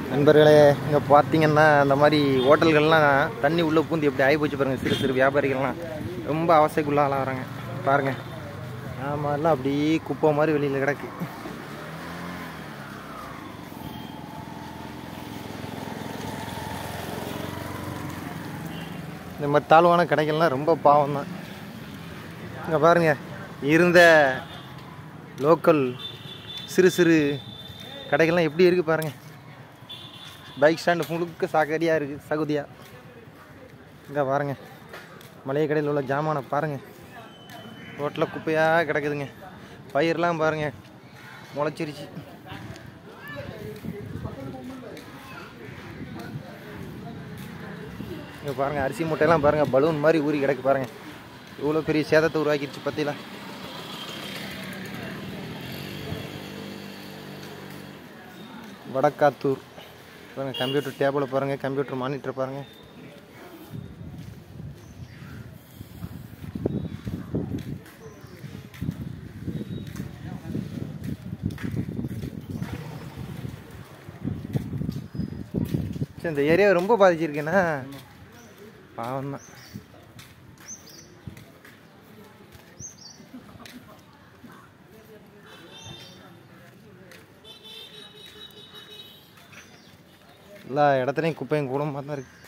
நண்பர்களே இங்கே பார்த்தீங்கன்னா இந்த மாதிரி ஹோட்டல்கள்லாம் தண்ணி உள்ளே பூந்து எப்படி ஆகி போச்சு பாருங்கள் சிறு சிறு வியாபாரிகள்லாம் ரொம்ப அவசைக்குள்ள ஆளாகிறாங்க பாருங்கள் ஆமாம் எல்லாம் அப்படியே குப்பை மாதிரி வெளியில் கிடக்கு இந்த மாதிரி தாழ்வான கடைகள்லாம் ரொம்ப பாவம் தான் இங்கே பாருங்க இருந்த லோக்கல் சிறு சிறு கடைகள்லாம் எப்படி இருக்குது பாருங்க பைக் ஸ்டாண்டு முழுக்க சாக்கடியாக இருக்குது சகுதியாக இங்கே பாருங்க மளிகை கடையில் உள்ள ஜாமானை பாருங்க ரோட்டில் குப்பையாக கிடக்குதுங்க பயிரெலாம் பாருங்க முளைச்சிருச்சு இங்கே பாருங்கள் அரிசி மூட்டையெல்லாம் பாருங்கள் பலூன் மாதிரி ஊறி கிடக்கு பாருங்கள் இவ்வளோ பெரிய சேதத்தை உருவாக்கிடுச்சு பற்றில வடக்காத்தூர் பாருங்கள் கம்ப்யூட்டர் டேபிளை பாருங்கள் கம்ப்யூட்டர் மானிட்டர் பாருங்கள் சரி இந்த ஏரியா ரொம்ப பாதிச்சிருக்கேன்னா பாவம் தான் எல்லா இடத்துலையும் குப்பையும் கூடமாக தான் இருக்குது